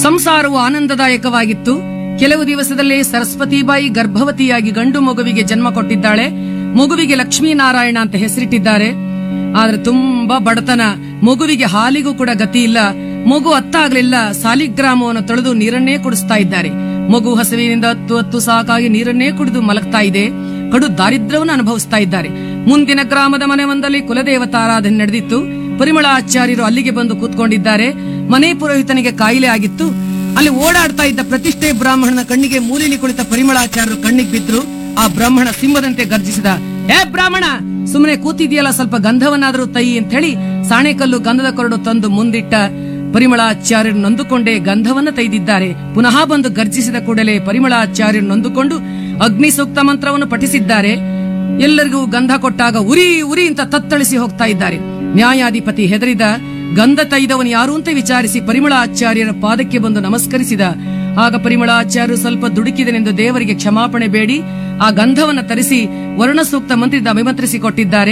ಸಂಸಾರವು ಆನಂದದಾಯಕವಾಗಿತ್ತು ಕೆಲವು ದಿವಸದಲ್ಲೇ ಸರಸ್ವತಿಬಾಯಿ ಗರ್ಭವತಿಯಾಗಿ ಗಂಡು ಮಗುವಿಗೆ ಜನ್ಮ ಕೊಟ್ಟಿದ್ದಾಳೆ ಮಗುವಿಗೆ ಲಕ್ಷ್ಮೀನಾರಾಯಣ ಅಂತ ಹೆಸರಿಟ್ಟಿದ್ದಾರೆ ಆದ್ರೆ ತುಂಬಾ ಬಡತನ ಮಗುವಿಗೆ ಹಾಲಿಗೂ ಕೂಡ ಗತಿ ಇಲ್ಲ ಮಗು ಅತ್ತಾಗ್ಲಿಲ್ಲ ಸಾಲಿಗ್ರಾಮವನ್ನು ತೊಳೆದು ನೀರನ್ನೇ ಕುಡಿಸ್ತಾ ಇದ್ದಾರೆ ಮಗು ಹಸಿವಿನಿಂದ ಹತ್ತು ಹತ್ತು ಸಾಕಾಗಿ ನೀರನ್ನೇ ಕುಡಿದು ಮಲಗ್ತಾ ಇದೆ ಕಡು ದಾರಿದ್ರ್ಯವನ್ನು ಅನುಭವಿಸ್ತಾ ಇದ್ದಾರೆ ಮುಂದಿನ ಗ್ರಾಮದ ಮನೆ ಒಂದಲ್ಲಿ ಕುಲದೇವತಾರಾಧನೆ ನಡೆದಿತ್ತು ಪರಿಮಳಾಚಾರ್ಯರು ಅಲ್ಲಿಗೆ ಬಂದು ಕೂತ್ಕೊಂಡಿದ್ದಾರೆ ಮನೆ ಪುರೋಹಿತನಿಗೆ ಕಾಯಿಲೆ ಆಗಿತ್ತು ಅಲ್ಲಿ ಓಡಾಡ್ತಾ ಇದ್ದ ಪ್ರತಿಷ್ಠೆ ಬ್ರಾಹ್ಮಣನ ಕಣ್ಣಿಗೆ ಮೂಲೆಯಲ್ಲಿ ಕುಳಿತ ಪರಿಮಳಾಚಾರ್ಯರು ಕಣ್ಣಿಗೆ ಬಿದ್ರು ಆ ಬ್ರಾಹ್ಮಣ ಸಿಂಹದಂತೆ ಗರ್ಜಿಸಿದ ಏ ಬ್ರಾಹ್ಮಣ ಸುಮ್ಮನೆ ಕೂತಿದ್ಯಲ್ಲ ಸ್ವಲ್ಪ ಗಂಧವನ್ನಾದರೂ ತೈ ಅಂತ ಹೇಳಿ ಸಾಣೆಕಲ್ಲು ಗಂಧದ ಕೊರಡು ತಂದು ಮುಂದಿಟ್ಟ ಪರಿಮಳಾಚಾರ್ಯರು ನೊಂದುಕೊಂಡೇ ಗಂಧವನ್ನ ತೈದಿದ್ದಾರೆ ಪುನಃ ಬಂದು ಗರ್ಜಿಸಿದ ಕೂಡಲೇ ಪರಿಮಳಾಚಾರ್ಯರು ನೊಂದುಕೊಂಡು ಅಗ್ನಿ ಸೂಕ್ತ ಮಂತ್ರವನ್ನು ಪಠಿಸಿದ್ದಾರೆ ಎಲ್ಲರಿಗೂ ಗಂಧ ಕೊಟ್ಟಾಗ ಉರಿ ಉರಿ ಅಂತ ತತ್ತಳಿಸಿ ಹೋಗ್ತಾ ಇದ್ದಾರೆ ನ್ಯಾಯಾಧಿಪತಿ ಹೆದರಿದ ಗಂಧ ತೈದವನು ಯಾರು ಅಂತ ವಿಚಾರಿಸಿ ಪರಿಮಳಾಚಾರ್ಯರ ಪಾದಕ್ಕೆ ಬಂದು ನಮಸ್ಕರಿಸಿದ ಆಗ ಪರಿಮಳಾಚಾರ್ಯರು ಸ್ವಲ್ಪ ದುಡುಕಿದನೆಂದು ದೇವರಿಗೆ ಕ್ಷಮಾಪಣೆ ಬೇಡಿ ಆ ಗಂಧವನ್ನ ತರಿಸಿ ವರ್ಣ ಸೂಕ್ತ ಮಂತ್ರಿದ ಅಭಿಮಂತ್ರಿಸಿ ಕೊಟ್ಟಿದ್ದಾರೆ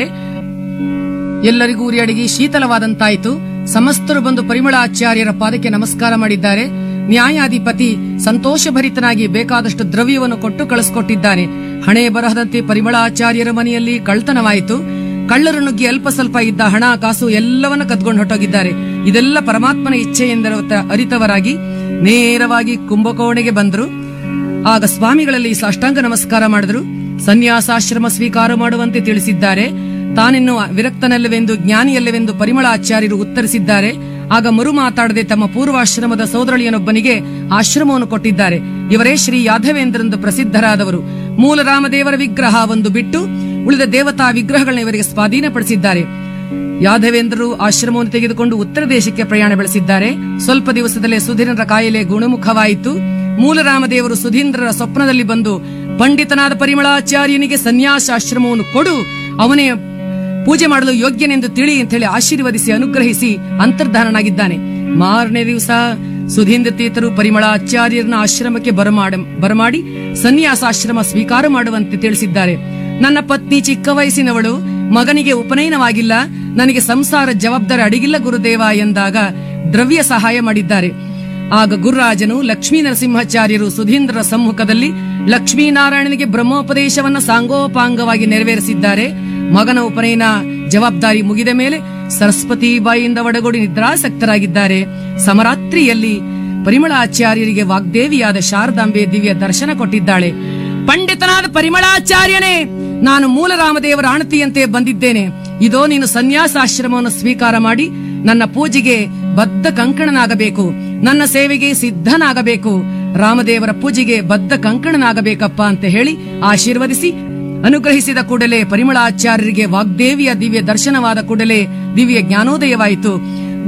ಎಲ್ಲರಿಗೂ ಉರಿ ಅಡಗಿ ಶೀತಲವಾದಂತಾಯಿತು ಸಮಸ್ತರು ಬಂದು ಪರಿಮಳಾಚಾರ್ಯರ ಪಾದಕ್ಕೆ ನಮಸ್ಕಾರ ಮಾಡಿದ್ದಾರೆ ನ್ಯಾಯಾಧಿಪತಿ ಸಂತೋಷಭರಿತನಾಗಿ ಬೇಕಾದಷ್ಟು ದ್ರವ್ಯವನ್ನು ಕೊಟ್ಟು ಕಳಿಸ್ಕೊಟ್ಟಿದ್ದಾನೆ ಹಣೆ ಬರಹದಂತೆ ಪರಿಮಳಾಚಾರ್ಯರ ಮನೆಯಲ್ಲಿ ಕಳ್ತನವಾಯಿತು ಕಳ್ಳರು ನುಗ್ಗಿ ಅಲ್ಪ ಸ್ವಲ್ಪ ಇದ್ದ ಹಣ ಕಾಸು ಎಲ್ಲವನ್ನ ಕದ್ಕೊಂಡು ಹೊರಟೋಗಿದ್ದಾರೆ ಇದೆಲ್ಲ ಪರಮಾತ್ಮನ ಇಚ್ಛೆ ಎಂದರ ಅರಿತವರಾಗಿ ನೇರವಾಗಿ ಕುಂಭಕೋಣೆಗೆ ಬಂದರು ಆಗ ಸ್ವಾಮಿಗಳಲ್ಲಿ ಸಾಷ್ಟಾಂಗ ನಮಸ್ಕಾರ ಮಾಡಿದ್ರು ಸನ್ಯಾಸಾಶ್ರಮ ಸ್ವೀಕಾರ ಮಾಡುವಂತೆ ತಿಳಿಸಿದ್ದಾರೆ ತಾನಿನ್ನು ವಿರಕ್ತನಲ್ಲವೆಂದು ಜ್ಞಾನಿಯಲ್ಲವೆಂದು ಪರಿಮಳಾಚಾರ್ಯರು ಉತ್ತರಿಸಿದ್ದಾರೆ ಆಗ ಮರು ಮಾತಾಡದೆ ತಮ್ಮ ಪೂರ್ವಾಶ್ರಮದ ಸೋದರಳಿಯನೊಬ್ಬನಿಗೆ ಆಶ್ರಮವನ್ನು ಕೊಟ್ಟಿದ್ದಾರೆ ಇವರೇ ಶ್ರೀ ಯಾದವೇಂದ್ರೆಂದು ಪ್ರಸಿದ್ಧರಾದವರು ಮೂಲ ರಾಮದೇವರ ವಿಗ್ರಹ ಒಂದು ಬಿಟ್ಟು ಉಳಿದ ದೇವತಾ ವಿಗ್ರಹಗಳನ್ನ ಇವರಿಗೆ ಸ್ವಾಧೀನಪಡಿಸಿದ್ದಾರೆ ಯಾದವೇಂದ್ರರು ಆಶ್ರಮವನ್ನು ತೆಗೆದುಕೊಂಡು ಉತ್ತರ ದೇಶಕ್ಕೆ ಪ್ರಯಾಣ ಬೆಳೆಸಿದ್ದಾರೆ ಸ್ವಲ್ಪ ದಿವಸದಲ್ಲೇ ಸುಧೀರರ ಕಾಯಿಲೆ ಗುಣಮುಖವಾಯಿತು ಮೂಲರಾಮದೇವರು ಸುಧೀಂದ್ರರ ಸ್ವಪ್ನದಲ್ಲಿ ಬಂದು ಪಂಡಿತನಾದ ಪರಿಮಳಾಚಾರ್ಯನಿಗೆ ಸನ್ಯಾಸಾಶ್ರಮವನ್ನು ಕೊಡು ಅವನೇ ಪೂಜೆ ಮಾಡಲು ಯೋಗ್ಯನೆಂದು ತಿಳಿ ಅಂತ ಹೇಳಿ ಆಶೀರ್ವದಿಸಿ ಅನುಗ್ರಹಿಸಿ ಅಂತರ್ಧಾನನಾಗಿದ್ದಾನೆ ಮಾರನೇ ದಿವಸ ಸುಧೀಂದ್ರ ತೀರ್ಥರು ಪರಿಮಳಾಚಾರ್ಯರನ್ನ ಆಶ್ರಮಕ್ಕೆ ಬರಮಾಡ ಬರಮಾಡಿ ಸನ್ಯಾಸಾಶ್ರಮ ಸ್ವೀಕಾರ ಮಾಡುವಂತೆ ತಿಳಿಸಿದ್ದಾರೆ ನನ್ನ ಪತ್ನಿ ಚಿಕ್ಕ ವಯಸ್ಸಿನವಳು ಮಗನಿಗೆ ಉಪನಯನವಾಗಿಲ್ಲ ನನಗೆ ಸಂಸಾರ ಜವಾಬ್ದಾರಿ ಅಡಿಗಿಲ್ಲ ಗುರುದೇವ ಎಂದಾಗ ದ್ರವ್ಯ ಸಹಾಯ ಮಾಡಿದ್ದಾರೆ ಆಗ ಗುರುರಾಜನು ಲಕ್ಷ್ಮೀ ನರಸಿಂಹಾಚಾರ್ಯರು ಸುಧೀಂದ್ರರ ಸಮ್ಮುಖದಲ್ಲಿ ಲಕ್ಷ್ಮೀನಾರಾಯಣನಿಗೆ ಬ್ರಹ್ಮೋಪದೇಶವನ್ನ ಸಾಂಗೋಪಾಂಗವಾಗಿ ನೆರವೇರಿಸಿದ್ದಾರೆ ಮಗನ ಉಪನಯನ ಜವಾಬ್ದಾರಿ ಮುಗಿದ ಮೇಲೆ ಸರಸ್ವತಿ ಬಾಯಿಯಿಂದ ಒಡಗೂಡಿ ನಿದ್ರಾಸಕ್ತರಾಗಿದ್ದಾರೆ ಸಮರಾತ್ರಿಯಲ್ಲಿ ಪರಿಮಳಾಚಾರ್ಯರಿಗೆ ವಾಗ್ದೇವಿಯಾದ ಶಾರದಾಂಬೆ ದಿವ್ಯ ದರ್ಶನ ಕೊಟ್ಟಿದ್ದಾಳೆ ಪಂಡಿತನಾದ ಪರಿಮಳಾಚಾರ್ಯನೇ ನಾನು ಮೂಲ ರಾಮದೇವರ ಆಣತಿಯಂತೆ ಬಂದಿದ್ದೇನೆ ಇದೋ ನೀನು ಸನ್ಯಾಸಾಶ್ರಮವನ್ನು ಸ್ವೀಕಾರ ಮಾಡಿ ನನ್ನ ಪೂಜೆಗೆ ಬದ್ಧ ಕಂಕಣನಾಗಬೇಕು ನನ್ನ ಸೇವೆಗೆ ಸಿದ್ಧನಾಗಬೇಕು ರಾಮದೇವರ ಪೂಜೆಗೆ ಬದ್ಧ ಕಂಕಣನಾಗಬೇಕಪ್ಪ ಅಂತ ಹೇಳಿ ಆಶೀರ್ವದಿಸಿ ಅನುಗ್ರಹಿಸಿದ ಕೂಡಲೇ ಪರಿಮಳಾಚಾರ್ಯರಿಗೆ ವಾಗ್ದೇವಿಯ ದಿವ್ಯ ದರ್ಶನವಾದ ಕೂಡಲೇ ದಿವ್ಯ ಜ್ಞಾನೋದಯವಾಯಿತು